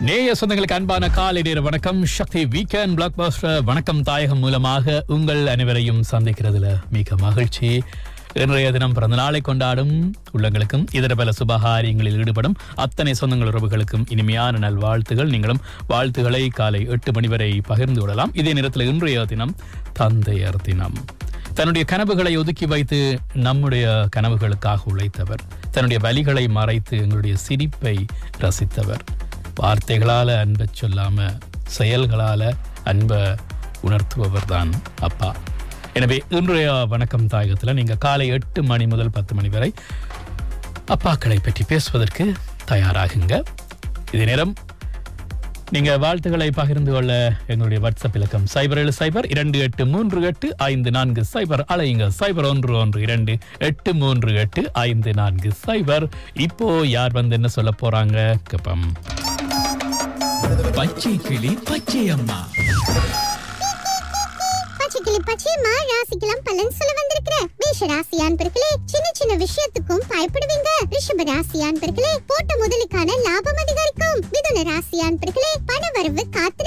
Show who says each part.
Speaker 1: நேய சொந்தங்களுக்கு அன்பான காலை நேர வணக்கம் சக்தி வீக்கெண்ட் பிளாக் பாஸ்டர் வணக்கம் தாயகம் மூலமாக உங்கள் அனைவரையும் சந்திக்கிறதுல மிக மகிழ்ச்சி இன்றைய தினம் பிறந்த நாளை கொண்டாடும் உள்ளங்களுக்கும் இதர பல சுபகாரியங்களில் ஈடுபடும் அத்தனை சொந்தங்கள் உறவுகளுக்கும் இனிமையான நல்வாழ்த்துகள் நீங்களும் வாழ்த்துக்களை காலை எட்டு மணி வரை பகிர்ந்து விடலாம் இதே நேரத்தில் இன்றைய தினம் தந்தையர் தினம் தன்னுடைய கனவுகளை ஒதுக்கி வைத்து நம்முடைய கனவுகளுக்காக உழைத்தவர் தன்னுடைய வலிகளை மறைத்து எங்களுடைய சிரிப்பை ரசித்தவர் வார்த்தைகளால அன்பை சொல்லாம செயல்களால அன்பை உணர்த்துபவர் தான் அப்பா எனவே இன்றைய வணக்கம் தாயகத்தில் நீங்க காலை எட்டு மணி முதல் பத்து மணி வரை அப்பாக்களை பற்றி பேசுவதற்கு தயாராகுங்க இதே நேரம் நீங்க வாழ்த்துக்களை பகிர்ந்து கொள்ள எங்களுடைய வாட்ஸ்அப் இலக்கம் சைபர் ஏழு சைபர் இரண்டு எட்டு மூன்று எட்டு ஐந்து நான்கு சைபர் அலையுங்க சைபர் ஒன்று ஒன்று இரண்டு எட்டு மூன்று எட்டு ஐந்து நான்கு சைபர் இப்போ யார் வந்து என்ன சொல்ல போறாங்க கப்பம்
Speaker 2: பச்சை கிளி பச்சை அம்மா
Speaker 3: பச்சைக்கிளி பச்சையம்மா ராசிக்கெல்லாம் பலன் சொல்ல வந்திருக்கிற மேஷ ராசி அன்பர்களே சின்ன சின்ன விஷயத்துக்கும் பயப்படுவீங்க ரிஷப ராசி அன்பர்களே போட்ட முதலுக்கான லாபம் அதிகரிக்கும் மிதுன ராசி அன்பர்களே பண வரவு காத்து